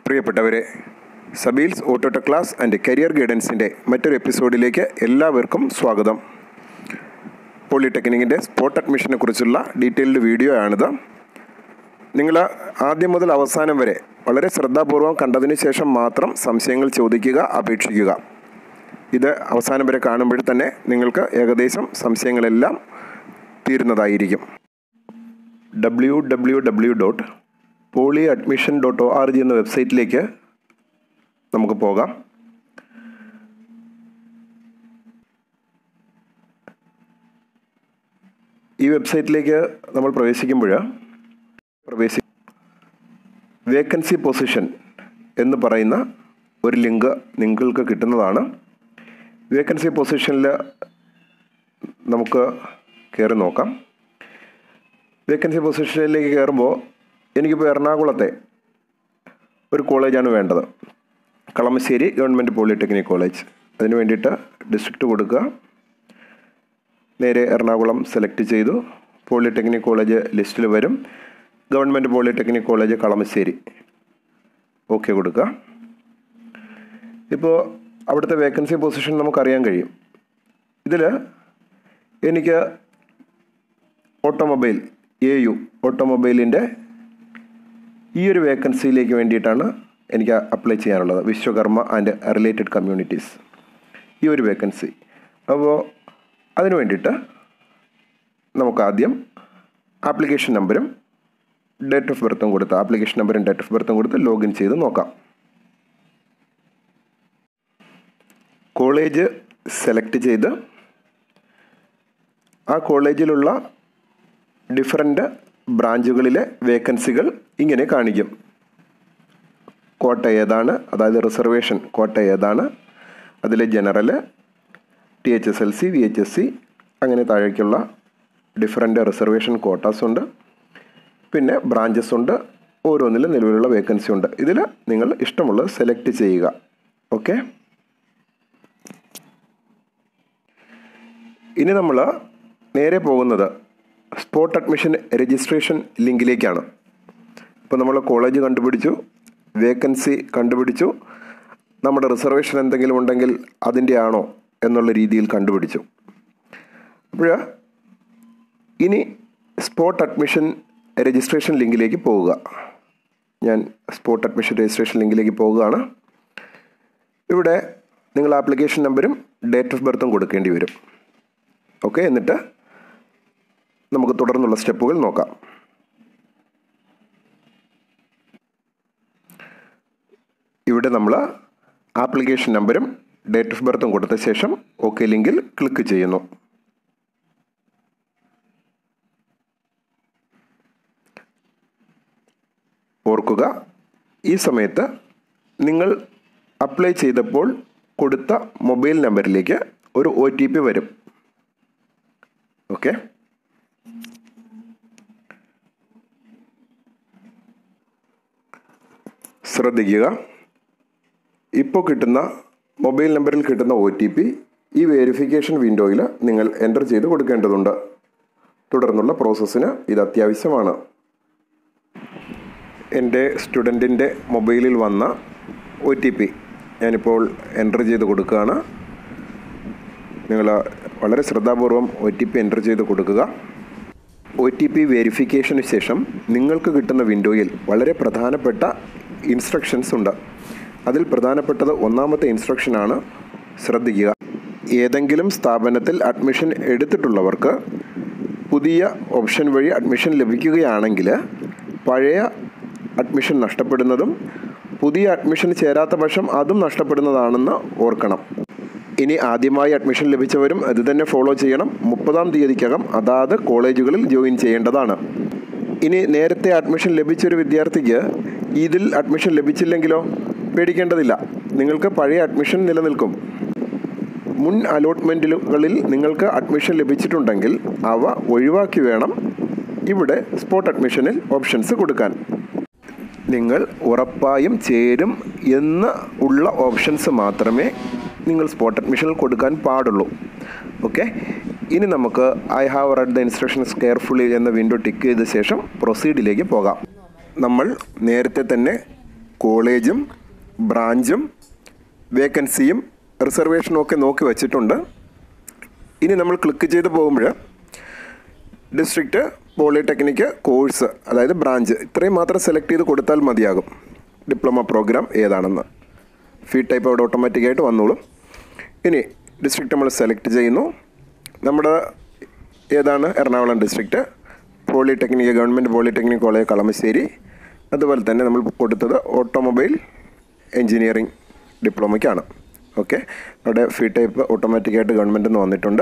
പ്രിയപ്പെട്ടവരെ സബീൽസ് ഓട്ടോട്ടോ ക്ലാസ് ആൻഡ് കരിയർ ഗൈഡൻസിൻ്റെ മറ്റൊരു എപ്പിസോഡിലേക്ക് എല്ലാവർക്കും സ്വാഗതം പോളിടെക്നിക്കിൻ്റെ സ്പോട്ട് അഡ്മിഷനെ കുറിച്ചുള്ള ഡീറ്റെയിൽഡ് വീഡിയോ ആണിത് നിങ്ങൾ ആദ്യം മുതൽ അവസാനം വരെ വളരെ ശ്രദ്ധാപൂർവം കണ്ടതിന് ശേഷം മാത്രം സംശയങ്ങൾ ചോദിക്കുക അപേക്ഷിക്കുക ഇത് അവസാനം വരെ കാണുമ്പോൾ തന്നെ നിങ്ങൾക്ക് ഏകദേശം സംശയങ്ങളെല്ലാം തീരുന്നതായിരിക്കും W W W dot poly admission dot O R G എന്ന വെബ്സൈറ്റിലേക്ക് നമുക്ക് പോകാം ഈ വെബ്സൈറ്റിലേക്ക് നമ്മൾ പ്രവേശിക്കുമ്പോൾ പ്രവേശി വേക്കൻസി പൊസിഷൻ എന്ന് പറയുന്ന ഒരു ലിങ്ക് നിങ്ങൾക്ക് കിട്ടുന്നതാണ് വേക്കൻസി പൊസിഷനിൽ നമുക്ക് കയറി നോക്കാം വേക്കൻസി പൊസിഷനിലേക്ക് കയറുമ്പോൾ എനിക്കിപ്പോൾ എറണാകുളത്തെ ഒരു കോളേജാണ് വേണ്ടത് കളമശ്ശേരി ഗവൺമെൻറ് പോളിടെക്നിക് കോളേജ് അതിന് വേണ്ടിയിട്ട് ഡിസ്ട്രിക്റ്റ് കൊടുക്കുക നേരെ എറണാകുളം സെലക്ട് ചെയ്തു പോളിടെക്നിക് കോളേജ് ലിസ്റ്റിൽ വരും government polytechnic college Kalamassery okay കൊടുക്കുക ഇപ്പോൾ അവിടുത്തെ വേക്കൻസി പൊസിഷൻ നമുക്കറിയാൻ കഴിയും ഇതിൽ എനിക്ക് ഓട്ടോമൊബൈൽ എ യു ഓട്ടോമൊബൈലിൻ്റെ ഈ ഒരു വേക്കൻസിയിലേക്ക് വേണ്ടിയിട്ടാണ് എനിക്ക് അപ്ലൈ ചെയ്യാനുള്ളത് വിശ്വകർമ്മ ആൻഡ് റിലേറ്റഡ് കമ്മ്യൂണിറ്റീസ് ഈ ഒരു വേക്കൻസി അപ്പോൾ അതിന് വേണ്ടിയിട്ട് നമുക്ക് ആദ്യം ആപ്ലിക്കേഷൻ നമ്പരും ഡേറ്റ് ഓഫ് ബർത്തും കൊടുത്ത് ആപ്ലിക്കേഷൻ നമ്പറും ഡേറ്റ് ഓഫ് ബർത്തും കൊടുത്ത് ലോഗിൻ ചെയ്ത് നോക്കാം കോളേജ് സെലക്ട് ചെയ്ത് ആ കോളേജിലുള്ള ഡിഫറൻറ്റ് ബ്രാഞ്ചുകളിലെ വേക്കൻസികൾ ഇങ്ങനെ കാണിക്കും കോട്ട ഏതാണ് അതായത് റിസർവേഷൻ കോട്ട ഏതാണ് അതിൽ general T H S L C V H S C അങ്ങനെ താഴേക്കുള്ള ഡിഫറൻറ്റ് റിസർവേഷൻ കോട്ടാസ് ഉണ്ട് പിന്നെ ബ്രാഞ്ചസ് ഉണ്ട് ഓരോന്നിലും നിലവിലുള്ള വേക്കൻസി ഉണ്ട് ഇതിൽ നിങ്ങൾ ഇഷ്ടമുള്ളത് സെലക്ട് ചെയ്യുക ഓക്കെ ഇനി നമ്മൾ നേരെ പോകുന്നത് സ്പോട്ട് അഡ്മിഷൻ രജിസ്ട്രേഷൻ ലിങ്കിലേക്കാണ് ഇപ്പോൾ നമ്മൾ കോളേജ് കണ്ടുപിടിച്ചു വേക്കൻസി കണ്ടുപിടിച്ചു നമ്മുടെ റിസർവേഷൻ എന്തെങ്കിലും ഉണ്ടെങ്കിൽ അതിൻ്റെ ആണോ എന്നുള്ള രീതിയിൽ കണ്ടുപിടിച്ചു അപ്പോൾ ഇനി സ്പോട്ട് അഡ്മിഷൻ രജിസ്ട്രേഷൻ ലിങ്കിലേക്ക് പോവുക ഞാൻ സ്പോട്ട് അഡ്മിഷൻ രജിസ്ട്രേഷൻ ലിങ്കിലേക്ക് പോവുകയാണ് ഇവിടെ നിങ്ങൾ ആപ്ലിക്കേഷൻ നമ്പരും ഡേറ്റ് ഓഫ് ബർത്തും കൊടുക്കേണ്ടി വരും ഓക്കെ എന്നിട്ട് നമുക്ക് തുടർന്നുള്ള സ്റ്റെപ്പുകൾ നോക്കാം ഇവിടെ നമ്മൾ ആപ്ലിക്കേഷൻ നമ്പരും ഡേറ്റ് ഓഫ് ബർത്തും കൊടുത്ത ശേഷം ഓക്കെ ലിങ്കിൽ ക്ലിക്ക് ചെയ്യുന്നു ഓർക്കുക ഈ സമയത്ത് നിങ്ങൾ അപ്ലൈ ചെയ്തപ്പോൾ കൊടുത്ത മൊബൈൽ നമ്പറിലേക്ക് ഒരു ഒ ടി പി വരും ഓക്കെ ശ്രദ്ധിക്കുക ഇപ്പോൾ കിട്ടുന്ന മൊബൈൽ നമ്പറിൽ കിട്ടുന്ന ഒ ടി പി ഈ വെരിഫിക്കേഷൻ വിൻഡോയിൽ നിങ്ങൾ എൻ്റർ ചെയ്ത് കൊടുക്കേണ്ടതുണ്ട് തുടർന്നുള്ള പ്രോസസ്സിന് ഇത് അത്യാവശ്യമാണ് എൻ്റെ സ്റ്റുഡൻറ്റിൻ്റെ മൊബൈലിൽ വന്ന ഒ ടി പി ഞാനിപ്പോൾ എൻ്റർ ചെയ്ത് കൊടുക്കുകയാണ് നിങ്ങൾ വളരെ ശ്രദ്ധാപൂർവം ഒ ടി പി എൻ്റർ ചെയ്ത് കൊടുക്കുക ഒ ടി പി വെരിഫിക്കേഷന് ശേഷം നിങ്ങൾക്ക് കിട്ടുന്ന വിൻഡോയിൽ വളരെ പ്രധാനപ്പെട്ട ഇൻസ്ട്രക്ഷൻസ് ഉണ്ട് അതിൽ പ്രധാനപ്പെട്ടത് ഒന്നാമത്തെ ഇൻസ്ട്രക്ഷനാണ് ശ്രദ്ധിക്കുക ഏതെങ്കിലും സ്ഥാപനത്തിൽ അഡ്മിഷൻ എടുത്തിട്ടുള്ളവർക്ക് പുതിയ ഓപ്ഷൻ വഴി അഡ്മിഷൻ ലഭിക്കുകയാണെങ്കിൽ പഴയ അഡ്മിഷൻ നഷ്ടപ്പെടുന്നതും പുതിയ അഡ്മിഷൻ ചേരാത്ത പക്ഷം അതും നഷ്ടപ്പെടുന്നതാണെന്ന് ഓർക്കണം ഇനി ആദ്യമായി അഡ്മിഷൻ ലഭിച്ചവരും ഇത് തന്നെ ഫോളോ ചെയ്യണം മുപ്പതാം തീയതിക്കകം അതാത് കോളേജുകളിൽ ജോയിൻ ചെയ്യേണ്ടതാണ് ഇനി നേരത്തെ അഡ്മിഷൻ ലഭിച്ചൊരു വിദ്യാർത്ഥിക്ക് ഇതിൽ അഡ്മിഷൻ ലഭിച്ചില്ലെങ്കിലോ പേടിക്കേണ്ടതില്ല നിങ്ങൾക്ക് പഴയ അഡ്മിഷൻ നിലനിൽക്കും മുൻ അലോട്ട്മെൻറ്റുകളിൽ നിങ്ങൾക്ക് അഡ്മിഷൻ ലഭിച്ചിട്ടുണ്ടെങ്കിൽ അവ ഒഴിവാക്കി വേണം ഇവിടെ സ്പോട്ട് അഡ്മിഷനിൽ ഓപ്ഷൻസ് കൊടുക്കാൻ നിങ്ങൾ ഉറപ്പായും ചേരും എന്ന് ഉള്ള ഓപ്ഷൻസ് മാത്രമേ നിങ്ങൾ സ്പോട്ട് അഡ്മിഷനിൽ കൊടുക്കാൻ പാടുള്ളൂ ഓക്കെ ഇനി നമുക്ക് I have read the instructions carefully എന്ന വിൻഡോ ടിക്ക് ചെയ്ത ശേഷം പ്രൊസീഡിലേക്ക് പോകാം നമ്മൾ നേരത്തെ തന്നെ കോളേജും ബ്രാഞ്ചും വേക്കൻസിയും റിസർവേഷനും ഒക്കെ നോക്കി വച്ചിട്ടുണ്ട് ഇനി നമ്മൾ ക്ലിക്ക് ചെയ്ത് പോകുമ്പോൾ ഡിസ്ട്രിക്റ്റ് പോളിടെക്നിക്ക് കോഴ്സ് അതായത് ബ്രാഞ്ച് ഇത്രയും മാത്രം സെലക്ട് ചെയ്ത് കൊടുത്താൽ മതിയാകും ഡിപ്ലോമ പ്രോഗ്രാം ഏതാണെന്ന് ഫീ ടൈപ്പ് അവിടെ ഓട്ടോമാറ്റിക്കായിട്ട് വന്നോളും ഇനി ഡിസ്ട്രിക്റ്റ് നമ്മൾ സെലക്ട് ചെയ്യുന്നു നമ്മുടെ ഏതാണ് Ernakulam district polytechnic government polytechnic college Kalamassery അതുപോലെ തന്നെ നമ്മൾ കൊടുത്തത് ഓട്ടോമൊബൈൽ എൻജിനീയറിംഗ് ഡിപ്ലോമയ്ക്കാണ് ഓക്കെ അവിടെ ഫീ ടൈപ്പ് ഓട്ടോമാറ്റിക്കായിട്ട് ഗവൺമെൻറ് നിന്ന് വന്നിട്ടുണ്ട്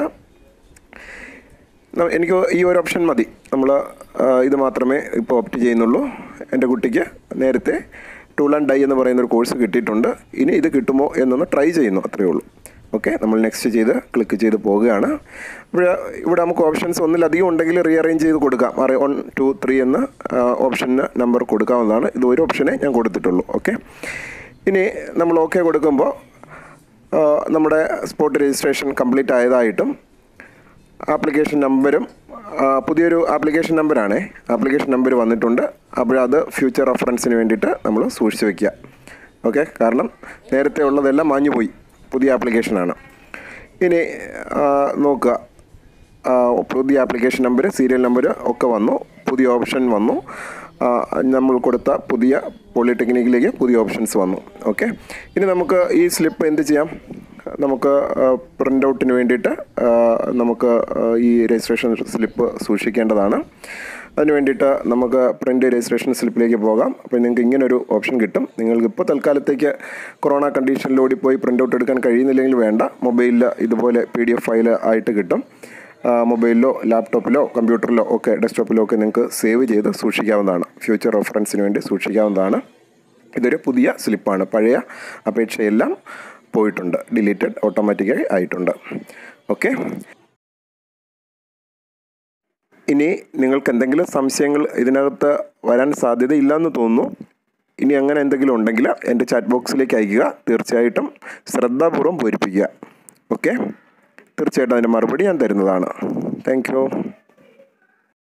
ന- എനിക്ക് ഈ ഒരു ഓപ്ഷൻ മതി നമ്മൾ ഇത് മാത്രമേ ഇപ്പോൾ ഓപ്റ്റ് ചെയ്യുന്നുള്ളൂ എൻ്റെ കുട്ടിക്ക് നേരത്തെ ടൂൾ ആൻഡ് ഡൈ എന്ന് പറയുന്ന ഒരു കോഴ്സ് കിട്ടിയിട്ടുണ്ട് ഇനി ഇത് കിട്ടുമോ എന്നൊന്ന് ട്രൈ ചെയ്യുന്നു അത്രയേ ഉള്ളൂ ഓക്കെ നമ്മൾ നെക്സ്റ്റ് ചെയ്ത് ക്ലിക്ക് ചെയ്ത് പോവുകയാണ് ഇവിടെ ഇവിടെ നമുക്ക് ഓപ്ഷൻസ് ഒന്നിലധികം ഉണ്ടെങ്കിൽ റീഅറേഞ്ച് ചെയ്ത് കൊടുക്കാം അറി വൺ ടു ത്രീ എന്ന ഓപ്ഷന് നമ്പർ കൊടുക്കാവുന്നതാണ് ഇത് ഒരു ഓപ്ഷനെ ഞാൻ കൊടുത്തിട്ടുള്ളൂ ഓക്കെ ഇനി നമ്മൾ ഓക്കെ കൊടുക്കുമ്പോൾ ആ, നമ്മുടെ സ്പോട്ട് രജിസ്ട്രേഷൻ കംപ്ലീറ്റ് ആയതായിട്ടും ആപ്ലിക്കേഷൻ നമ്പരും ആ, പുതിയൊരു ആപ്ലിക്കേഷൻ നമ്പറാണേ ആപ്ലിക്കേഷൻ നമ്പർ വന്നിട്ടുണ്ട് അപ്പോഴത് ഫ്യൂച്ചർ റെഫറൻസിന് വേണ്ടിയിട്ട് നമ്മൾ സൂക്ഷിച്ച് വെക്കുക ഓക്കെ കാരണം നേരത്തെ ഉള്ളതെല്ലാം മാഞ്ഞുപോയി പുതിയ ആപ്ലിക്കേഷനാണ് ഇനി ആ, നോക്കുക ആ, പുതിയ ആപ്ലിക്കേഷൻ നമ്പർ സീരിയൽ നമ്പർ ഒക്കെ വന്നു പുതിയ ഓപ്ഷൻ വന്നു ആ, നമ്മൾ കൊടുത്ത പുതിയ പോളിടെക്നിക്കിലേക്ക് പുതിയ ഓപ്ഷൻസ് വന്നു ഓക്കെ ഇനി നമുക്ക് ഈ സ്ലിപ്പ് എന്ത് ചെയ്യാം നമുക്ക് പ്രിൻ്റ് ഔട്ടിന് വേണ്ടിയിട്ട് ആ, നമുക്ക് ആ, ഈ രജിസ്ട്രേഷൻ സ്ലിപ്പ് സൂക്ഷിക്കേണ്ടതാണ് അതിന് വേണ്ടിയിട്ട് നമുക്ക് പ്രിൻ്റ് രജിസ്ട്രേഷൻ സ്ലിപ്പിലേക്ക് പോകാം അപ്പോൾ നിങ്ങൾക്ക് ഇങ്ങനെ ഒരു ഓപ്ഷൻ കിട്ടും നിങ്ങൾക്ക് ഇപ്പോൾ തൽക്കാലത്തേക്ക് കൊറോണ കണ്ടീഷനിൽ ഓടിപ്പോയി പ്രിൻ്റ് ഔട്ട് എടുക്കാൻ കഴിയുന്നില്ലെങ്കിൽ വേണ്ട മൊബൈലിൽ ഇതുപോലെ പി ഡി എഫ് ഫയൽ ആയിട്ട് കിട്ടും ആ, മൊബൈലിലോ ലാപ്ടോപ്പിലോ കമ്പ്യൂട്ടറിലോ ഒക്കെ ഡെസ്ക്ടോപ്പിലോ ഒക്കെ നിങ്ങൾക്ക് സേവ് ചെയ്ത് സൂക്ഷിക്കാവുന്നതാണ് ഫ്യൂച്ചർ റെഫറൻസിന് വേണ്ടി സൂക്ഷിക്കാവുന്നതാണ് ഇതൊരു പുതിയ സ്ലിപ്പാണ് പഴയ അപേക്ഷയെല്ലാം പോയിട്ടുണ്ട് ഡിലീറ്റഡ് ഓട്ടോമാറ്റിക്കായി ആയിട്ടുണ്ട് ഓക്കെ ഇനി നിങ്ങൾക്ക് എന്തെങ്കിലും സംശയങ്ങൾ ഇതിനകത്ത് വരാൻ സാധ്യതയില്ലെന്ന് തോന്നുന്നു ഇനി അങ്ങനെ എന്തെങ്കിലും ഉണ്ടെങ്കിൽ എൻ്റെ ചാറ്റ് ബോക്സിലേക്ക് അയയ്ക്കുക തീർച്ചയായിട്ടും ശ്രദ്ധാപൂർവ്വം പൂരിപ്പിക്കുക ഓക്കെ തീർച്ചയായിട്ടും അതിൻ്റെ മറുപടി ഞാൻ തരുന്നതാണ് താങ്ക് യു